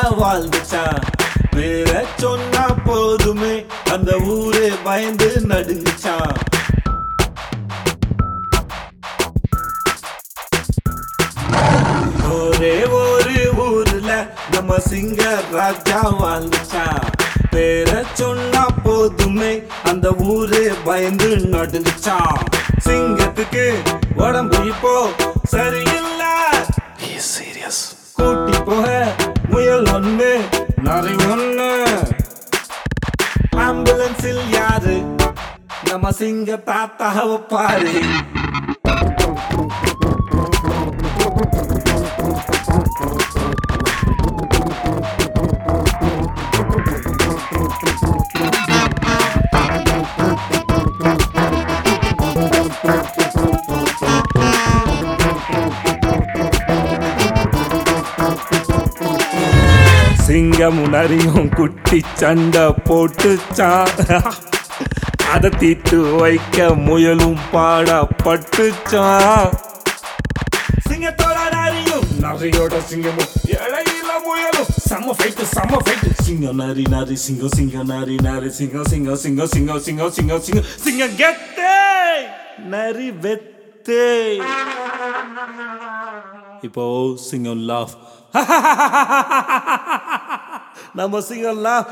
வாழ்ந்துச்சான் பேர சொன்னா போதுமே அந்த ஊரே பயந்து நடுங்குச்சான் ஒரே ஒரு ஊர்ல நம்ம சிங்க ராஜா வாழ்ந்துச்சான் பேர சொன்னா போதுமே அந்த ஊரே பயந்து நடுங்குச்சான் சிங்கத்துக்கு உடம்பு இப்போ சரியில்லை சீரியஸ் கூட்டி போக முயல் ஒண்ணு நரி ஒண்ணு ஆம்புலன்ஸில் யாரு நம்ம சிங்க தாத்தாவை பாரு சிங்கம் நரியும் குட்டி சண்டை போட்டுச்சான் அதை தீட்டு வைக்க முயலும் பாடப்பட்டுச்சான் சிங்கத்தோட நரியும் நரியோட சிங்கமும் இடையில முயலும் செம்ம ஃபைட்டு செம்ம ஃபைட்டு சிங்கம் நரி நரி சிங்கம் சிங்கம் நரி நரி சிங்கம் சிங்கம் சிங்கம் சிங்கம் சிங்கம் சிங்கம் சிங்கம் சிங்கம் கெத்தே நரி வெத்தே இப்போ சிங்கம் லாஃப் நம்ம சிங்கம் லாஃப்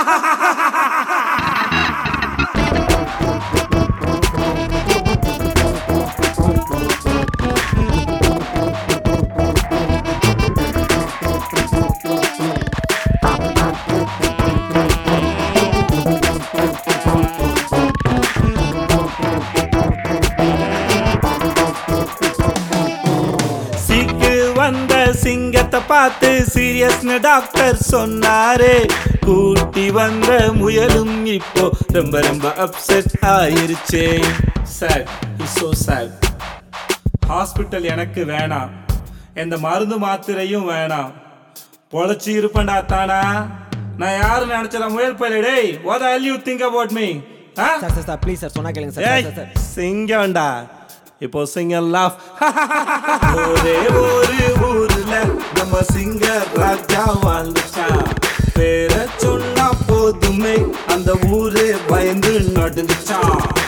சீக்கு வந்த சிங்கத்தை பார்த்து சீரியஸ்னு டாக்டர் சொன்னாரு கூட்டி வந்த முயலும் இப்போ ரொம்ப ரொம்ப அப்செட் ஆயிருச்சே சார் இசோ சார் ஹாஸ்பிட்டல் எனக்கு வேணாம் எந்த மருந்து மாத்திரையும் வேணாம் பொழைச்சி இருப்பேன்டா தானா நான் யாரு நினைச்சல முயல் பயில டேய் what the hell you think about me ah sir sir sir please sir சொன்னா கேளுங்க சார் ஏய் சார் சார் சிங்கம்டா இப்போ சிங்கம் லாஃப் ஒரே ஒரு ஊர்ல நம்ம சிங்க ராஜா வாழ்ந்துச்சான் பேர சொன்னா போதுமே அந்த ஊரே பயந்து நடுங்குச்சான்